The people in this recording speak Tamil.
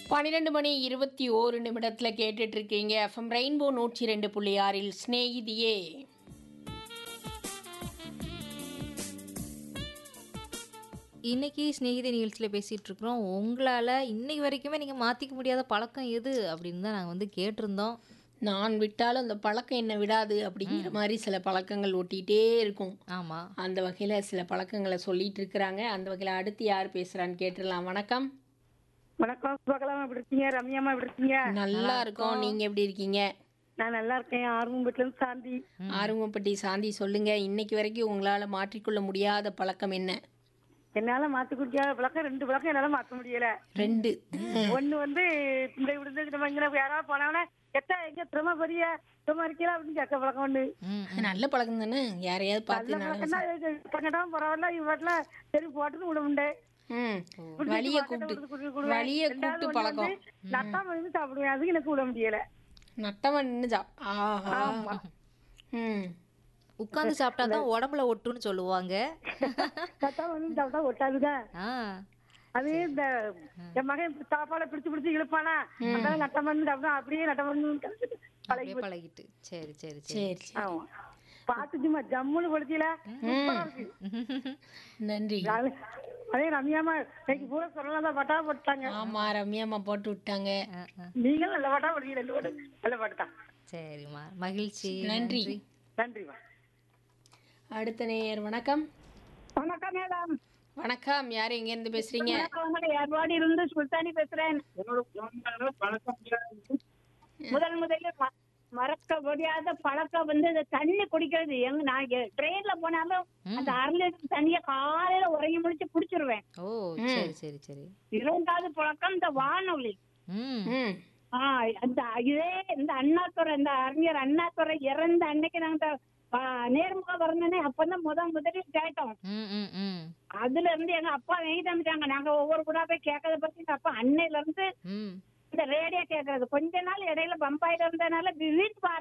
பன்னிரெண்டு மணி இருபத்தி ஓரு நிமிடத்தில் கேட்டுட்டு இருக்கீங்க எஃப்எம் ரெயின்போ நூற்றி ரெண்டு புள்ளி ஆறில் ஸ்நேகிதியே இன்னைக்கு ஸ்நேகித நிகழ்ச்சியில் பேசிகிட்டு இருக்கிறோம் உங்களால் இன்னைக்கு வரைக்குமே நீங்கள் மாற்றிக்க முடியாத பழக்கம் எது அப்படின்னு தான் நாங்கள் வந்து கேட்டிருந்தோம் நான் விட்டாலும் அந்த பழக்கம் என்ன விடாது அப்படிங்கிற மாதிரி சில பழக்கங்கள் ஒட்டிகிட்டே இருக்கும் ஆமாம் அந்த வகையில் சில பழக்கங்களை சொல்லிட்டு இருக்கிறாங்க அந்த வகையில் அடுத்து யார் பேசுகிறான்னு கேட்டுடலாம் வணக்கம் வணக்கம் சுபகலாம் எப்படி இருக்கீங்க ரம்யாமா எப்படி இருக்கீங்க நல்லா இருக்கோம் நீங்கள் எப்படி இருக்கீங்க நான் நல்லா இருக்கேன் ஆர்வம் வீட்டுல இருந்து சாந்தி ஆர்வப்பட்டி சாந்தி சொல்லுங்க இன்னைக்கு வரைக்கும் உங்களால் மாற்றிக்கொள்ள முடியாத பழக்கம் என்ன என்னால மாத்தி குடிக்காத பழக்கம் ரெண்டு பழக்கம் என்னால மாத்த முடியல ரெண்டு ஒண்ணு வந்து இந்த விடுந்து நம்ம இங்க யாராவது போனவன எத்தா எங்க திரும்ப பெரிய திரும்ப இருக்கீங்களா அப்படின்னு கேட்க பழக்கம் ஒண்ணு ம் நல்ல பழக்கம் தானே யாரையாவது நல்ல பார்த்து பழக்கம் நல்ல தான் பங்கடம் பரவாயில்ல இவட்ல சரி போட்டுன்னு விட உண்டு ம் வழிய கூப்பிட்டு வழிய கூப்பிட்டு பழக்கம் நட்டாம இருந்து சாப்பிடுவேன் அதுக்கு எனக்கு விட முடியல நட்டவன் நின்னுச்சா ஆஹா ம் உட்காந்து சாப்பிட்டா தான் உடம்புல ஒட்டுன்னு சொல்லுவாங்க நட்டாம இருந்து சாப்பிட்டா ஒட்டாதுதான் ஆ அது இந்த என் மகன் சாப்பாடை பிடிச்சு பிடிச்சு இழுப்பானா அதான் நட்ட மருந்து சாப்பிட்டா அப்படியே நட்ட மருந்து பழகி அப்படியே பழகிட்டு சரி சரி சரி சரி சரி ஆமா பாத்து சும்மா ஜம்முன்னு படுத்தில நன்றி அதே ரம்யாமா இன்னைக்கு பூரா சொல்லலாம் தான் பட்டா போட்டாங்க ஆமா ரம்யாம்மா போட்டு விட்டாங்க ஆ, ஆ. நீங்களும் நல்ல பாட்டா படிக்க ரெண்டு பாட்டு நல்ல பாட்டு தான் சரிம்மா மகிழ்ச்சி நன்றி. நன்றிமா அடுத்த நேயர் வணக்கம் வணக்கம் மேடம் வணக்கம் யார் எங்க இருந்து பேசுறீங்க ஏற்பாடு இருந்து சுல்தானி பேசுறேன் முதல் முதல்ல ம- மறக்க முடியாத பழக்கம் வந்து இந்த தண்ணி குடிக்கிறது எங்க நான் ட்ரெயின்ல போனாலும் அந்த அரை லிட்டர் தண்ணிய காலையில உறங்கி முடிச்சு குடிச்சிருவேன் ஓ சரி சரி சரி இரண்டாவது பழக்கம் இந்த வானொலி ம் ம் ஆஹ் அந்த இதே இந்த அண்ணாதுரை இந்த அறிஞர் அண்ணாதுரை இறந்த அன்னைக்கு நாங்க ஆ, நேர்முக வரணுன்னே அப்பதான் முத முதலில் கேட்டோம் ம் ம் ம் அதுல இருந்து எங்க அப்பா வாங்கி தந்துட்டாங்க நாங்க ஒவ்வொரு கூட போய் கேட்கறத பத்தி எங்க அப்பா அன்னையில இருந்து ம் இந்த ரேடியோ கேட்கறது கொஞ்ச நாள் இடையில பம்பாயில இருந்தனால வீட்டு